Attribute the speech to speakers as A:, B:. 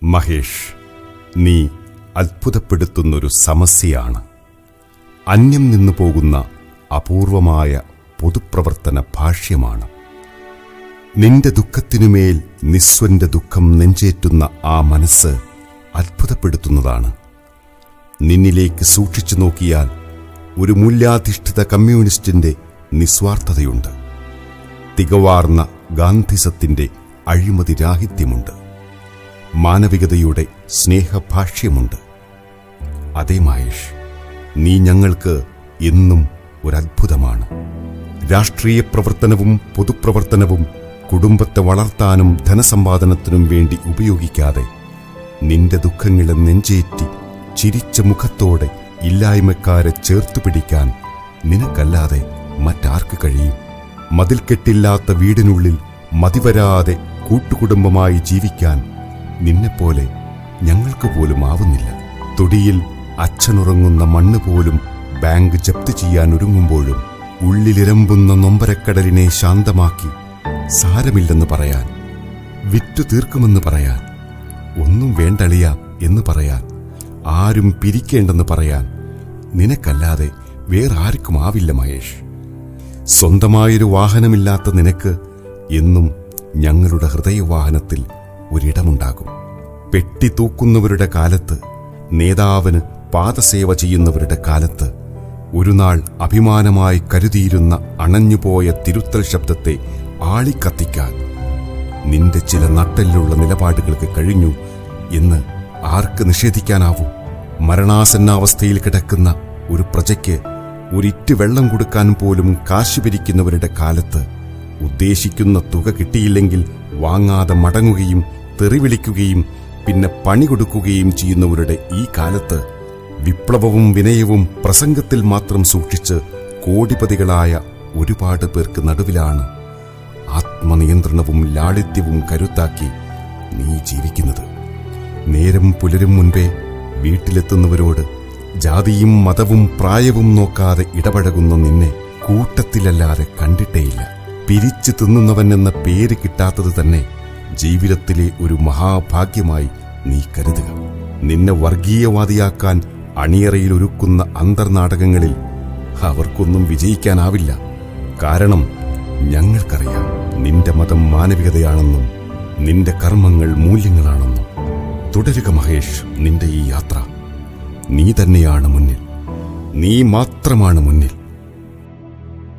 A: മഹേഷ് നീ അത്ഭുതപ്പെടുത്തുന്നൊരു സമസ്യയാണ് അന്യം നിന്നു പോകുന്ന അപൂർവമായ പൊതുപ്രവർത്തന ഭാഷ്യമാണ് നിന്റെ ദുഃഖത്തിനുമേൽ നിസ്വന്റെ ദുഃഖം നെഞ്ചേറ്റുന്ന ആ മനസ്സ് അത്ഭുതപ്പെടുത്തുന്നതാണ് നിന്നിലേക്ക് സൂക്ഷിച്ചു നോക്കിയാൽ ഒരു മൂല്യാധിഷ്ഠിത കമ്മ്യൂണിസ്റ്റിന്റെ നിസ്വാർത്ഥതയുണ്ട് തികവാർന്ന ഗാന്ധിസത്തിന്റെ അഴിമതി രാഹിത്യമുണ്ട് മാനവികതയുടെ സ്നേഹഭാഷ്യമുണ്ട് അതേ മഹേഷ് നീ ഞങ്ങൾക്ക് എന്നും ഒരത്ഭുതമാണ് രാഷ്ട്രീയ പ്രവർത്തനവും പൊതുപ്രവർത്തനവും കുടുംബത്തെ വളർത്താനും ധനസമ്പാദനത്തിനും വേണ്ടി ഉപയോഗിക്കാതെ നിന്റെ ദുഃഖങ്ങളെ നെഞ്ചേറ്റി ചിരിച്ച മുഖത്തോടെ ഇല്ലായ്മക്കാരെ ചേർത്തു പിടിക്കാൻ നിനക്കല്ലാതെ മറ്റാർക്ക് കഴിയും മതിൽക്കെട്ടില്ലാത്ത വീടിനുള്ളിൽ മതിവരാതെ കൂട്ടുകുടുംബമായി ജീവിക്കാൻ നിന്നെപ്പോലെ ഞങ്ങൾക്ക് പോലും ആവുന്നില്ല തൊടിയിൽ അച്ഛനുറങ്ങുന്ന മണ്ണ് പോലും ബാങ്ക് ജപ്തി ചെയ്യാൻ ഒരുങ്ങുമ്പോഴും ഉള്ളിലിരമ്പുന്ന നൊമ്പരക്കടലിനെ ശാന്തമാക്കി സാരമില്ലെന്ന് പറയാൻ വിറ്റു തീർക്കുമെന്ന് പറയാൻ ഒന്നും വേണ്ടളിയ എന്ന് പറയാൻ ആരും പിരിക്കേണ്ടെന്ന് പറയാൻ നിനക്കല്ലാതെ വേറെ ആർക്കും ആവില്ല മഹേഷ് സ്വന്തമായൊരു വാഹനമില്ലാത്ത നിനക്ക് എന്നും ഞങ്ങളുടെ ഹൃദയവാഹനത്തിൽ ഒരിടമുണ്ടാകും പെട്ടി തൂക്കുന്നവരുടെ കാലത്ത് നേതാവിന് പാദസേവ ചെയ്യുന്നവരുടെ കാലത്ത് ഒരു നാൾ അഭിമാനമായി കരുതിയിരുന്ന അണഞ്ഞുപോയ തിരുത്തൽ ശബ്ദത്തെ ആളിക്കത്തിക്കാൻ നിന്റെ ചില നട്ടെല്ലുള്ള നിലപാടുകൾക്ക് കഴിഞ്ഞു എന്ന് ആർക്ക് നിഷേധിക്കാനാവൂ മരണാസന്നാവസ്ഥയിൽ കിടക്കുന്ന ഒരു പ്രജയ്ക്ക് ഒരിറ്റ് വെള്ളം കൊടുക്കാൻ പോലും കാശ് പിരിക്കുന്നവരുടെ കാലത്ത് ഉദ്ദേശിക്കുന്ന തുക കിട്ടിയില്ലെങ്കിൽ വാങ്ങാതെ മടങ്ങുകയും തെറിവിളിക്കുകയും പിന്നെ പണി കൊടുക്കുകയും ചെയ്യുന്നവരുടെ ഈ കാലത്ത് വിപ്ലവവും വിനയവും പ്രസംഗത്തിൽ മാത്രം സൂക്ഷിച്ച് കോടിപതികളായ ഒരുപാട് പേർക്ക് നടുവിലാണ് ആത്മനിയന്ത്രണവും ലാളിത്യവും കരുത്താക്കി നീ ജീവിക്കുന്നത് നേരം പുലരും മുൻപേ വീട്ടിലെത്തുന്നവരോട് ജാതിയും മതവും പ്രായവും നോക്കാതെ ഇടപഴകുന്ന നിന്നെ കൂട്ടത്തിലല്ലാതെ കണ്ടിട്ടേയില്ല പിരിച്ചു തിന്നുന്നവൻ എന്ന പേര് കിട്ടാത്തത് തന്നെ ജീവിതത്തിലെ ഒരു മഹാഭാഗ്യമായി നീ കരുതുക നിന്നെ വർഗീയവാദിയാക്കാൻ അണിയറയിൽ ഒരുക്കുന്ന അന്തർനാടകങ്ങളിൽ അവർക്കൊന്നും വിജയിക്കാനാവില്ല കാരണം ഞങ്ങൾക്കറിയാം നിന്റെ മതം മാനവികതയാണെന്നും നിന്റെ കർമ്മങ്ങൾ മൂല്യങ്ങളാണെന്നും തുടരുക മഹേഷ് നിന്റെ ഈ യാത്ര നീ തന്നെയാണ് മുന്നിൽ നീ മാത്രമാണ് മുന്നിൽ